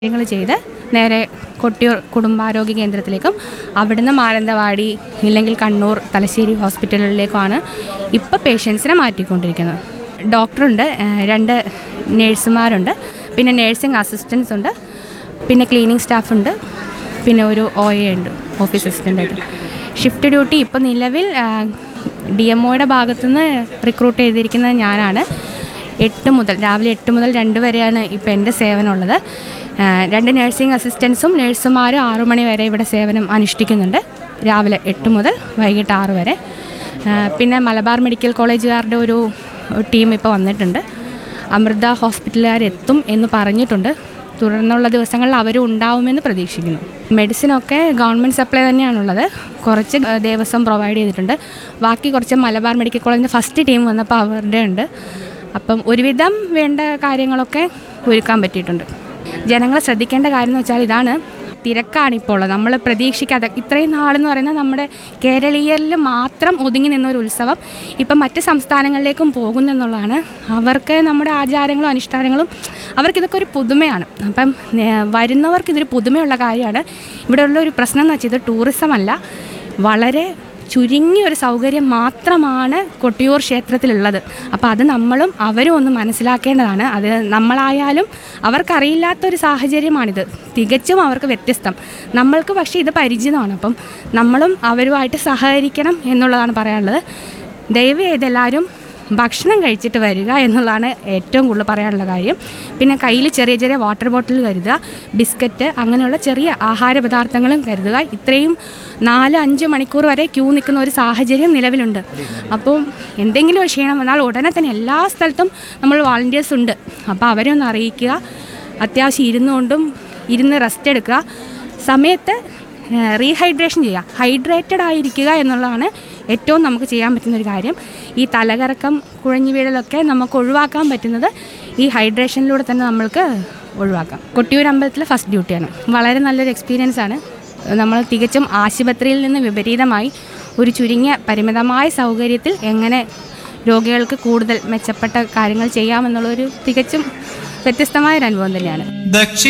കാര്യങ്ങൾ ചെയ്ത് നേരെ കൊട്ടിയൂർ കുടുംബാരോഗ്യ കേന്ദ്രത്തിലേക്കും അവിടുന്ന് മാനന്തവാടി ഇല്ലെങ്കിൽ കണ്ണൂർ തലശ്ശേരി ഹോസ്പിറ്റലുകളിലേക്കുമാണ് ഇപ്പോൾ പേഷ്യൻസിനെ മാറ്റിക്കൊണ്ടിരിക്കുന്നത് ഡോക്ടറുണ്ട് ഏഹ് രണ്ട് നേഴ്സുമാരുണ്ട് പിന്നെ നേഴ്സിംഗ് അസിസ്റ്റൻസ് ഉണ്ട് പിന്നെ ക്ലീനിങ് സ്റ്റാഫുണ്ട് പിന്നെ ഒരു ഒ എ ഉണ്ട് ഓഫീസ് അസിസ്റ്റൻ്റായിട്ട് ഷിഫ്റ്റ് ഡ്യൂട്ടി ഇപ്പോൾ നിലവിൽ ഡി എം ഒയുടെ ഭാഗത്തുനിന്ന് റിക്രൂട്ട് ചെയ്തിരിക്കുന്നത് ഞാനാണ് എട്ട് മുതൽ രാവിലെ എട്ട് മുതൽ രണ്ട് വരെയാണ് ഇപ്പോൾ എൻ്റെ സേവനമുള്ളത് ആ, രണ്ട് നഴ്സിംഗ് അസിസ്റ്റൻസും നഴ്സുമാരും ആറു മണി വരെ ഇവിടെ സേവനം അനുഷ്ഠിക്കുന്നുണ്ട് രാവിലെ എട്ട് മുതൽ വൈകിട്ട് ആറ് വരെ ആ, പിന്നെ മലബാർ മെഡിക്കൽ കോളേജുകാരുടെ ഒരു ടീം ഇപ്പോൾ വന്നിട്ടുണ്ട് അമൃത ഹോസ്പിറ്റലുകാരെത്തും എന്ന് പറഞ്ഞിട്ടുണ്ട് തുടർന്നുള്ള ദിവസങ്ങളിൽ അവരും ഉണ്ടാവുമെന്ന് പ്രതീക്ഷിക്കുന്നു മെഡിസിനൊക്കെ ഗവൺമെൻറ് സപ്ലൈ തന്നെയാണുള്ളത് കുറച്ച് ആ, ദേവസ്വം പ്രൊവൈഡ് ചെയ്തിട്ടുണ്ട് ബാക്കി കുറച്ച് മലബാർ മെഡിക്കൽ കോളേജിൻ്റെ ഫസ്റ്റ് ടീം വന്നപ്പോൾ അവരുടെ ഉണ്ട് അപ്പം ഒരുവിധം വേണ്ട കാര്യങ്ങളൊക്കെ ഒരുക്കാൻ പറ്റിയിട്ടുണ്ട് ജനങ്ങൾ ശ്രദ്ധിക്കേണ്ട കാര്യം എന്ന് വെച്ചാൽ ഇതാണ് തിരക്കാണ് ഇപ്പോൾ ഉള്ളത് നമ്മൾ പ്രതീക്ഷിക്കാതെ ഇത്രയും നാളെന്ന് പറയുന്നത് നമ്മുടെ കേരളീയരിൽ മാത്രം ഒതുങ്ങി നിന്ന ഒരു ഉത്സവം ഇപ്പം മറ്റ് സംസ്ഥാനങ്ങളിലേക്കും പോകുന്നു എന്നുള്ളതാണ് അവർക്ക് നമ്മുടെ ആചാരങ്ങളും അനുഷ്ഠാനങ്ങളും അവർക്കിതൊക്കെ ഒരു പുതുമയാണ് അപ്പം ഏഹ്, വരുന്നവർക്ക് ഇതൊരു പുതുമയുള്ള കാര്യമാണ് ഇവിടെയുള്ള ഒരു പ്രശ്നം എന്ന് വെച്ചാൽ ഇത് ടൂറിസം അല്ല വളരെ ചുരുങ്ങിയ ഒരു സൗകര്യം മാത്രമാണ് കൊട്ടിയൂർ ക്ഷേത്രത്തിലുള്ളത് അപ്പോൾ അത് നമ്മളും അവരും ഒന്ന് മനസ്സിലാക്കേണ്ടതാണ് അത് നമ്മളായാലും അവർക്കറിയില്ലാത്തൊരു സാഹചര്യമാണിത് തികച്ചും അവർക്ക് വ്യത്യസ്തം നമ്മൾക്ക് പക്ഷേ ഇത് പരിചിതമാണ് അപ്പം നമ്മളും അവരുമായിട്ട് സഹകരിക്കണം എന്നുള്ളതാണ് പറയാനുള്ളത് ദയവ് ചെയ്ത് എല്ലാവരും ഭക്ഷണം കഴിച്ചിട്ട് വരിക എന്നുള്ളതാണ് ഏറ്റവും കൂടുതൽ പറയാനുള്ള കാര്യം പിന്നെ കയ്യിൽ ചെറിയ ചെറിയ വാട്ടർ ബോട്ടിൽ കരുതുക ബിസ്ക്കറ്റ് അങ്ങനെയുള്ള ചെറിയ ആഹാര പദാർത്ഥങ്ങളും കരുതുക ഇത്രയും നാല് അഞ്ച് മണിക്കൂർ വരെ ക്യൂ നിൽക്കുന്ന ഒരു സാഹചര്യം നിലവിലുണ്ട് അപ്പോൾ എന്തെങ്കിലും ഒരു ക്ഷീണം വന്നാൽ ഉടനെ തന്നെ എല്ലാ സ്ഥലത്തും നമ്മൾ വാളണ്ടിയേഴ്സ് ഉണ്ട് അപ്പോൾ അവരെ ഒന്ന് അറിയിക്കുക അത്യാവശ്യം ഇരുന്നുകൊണ്ടും ഇരുന്ന് റെസ്റ്റ് എടുക്കുക സമയത്ത് റീഹൈഡ്രേഷൻ ചെയ്യുക ഹൈഡ്രേറ്റഡ് ആയിരിക്കുക എന്നുള്ളതാണ് ഏറ്റവും നമുക്ക് ചെയ്യാൻ പറ്റുന്ന ഒരു കാര്യം ഈ തലകറക്കം കുഴഞ്ഞു വീഴലൊക്കെ നമുക്ക് ഒഴിവാക്കാൻ പറ്റുന്നത് ഈ ഹൈഡ്രേഷനിലൂടെ തന്നെ നമ്മൾക്ക് ഒഴിവാക്കാം കൊട്ടിയൂർ അമ്പലത്തിലെ ഫസ്റ്റ് ഡ്യൂട്ടിയാണ് വളരെ നല്ലൊരു എക്സ്പീരിയൻസ് ആണ് നമ്മൾ തികച്ചും ആശുപത്രിയിൽ നിന്ന് വിപരീതമായി ഒരു ചുരുങ്ങിയ പരിമിതമായ സൗകര്യത്തിൽ എങ്ങനെ രോഗികൾക്ക് കൂടുതൽ മെച്ചപ്പെട്ട കാര്യങ്ങൾ ചെയ്യാമെന്നുള്ളൊരു തികച്ചും വ്യത്യസ്തമായ ഒരു അനുഭവം തന്നെയാണ് ദക്ഷി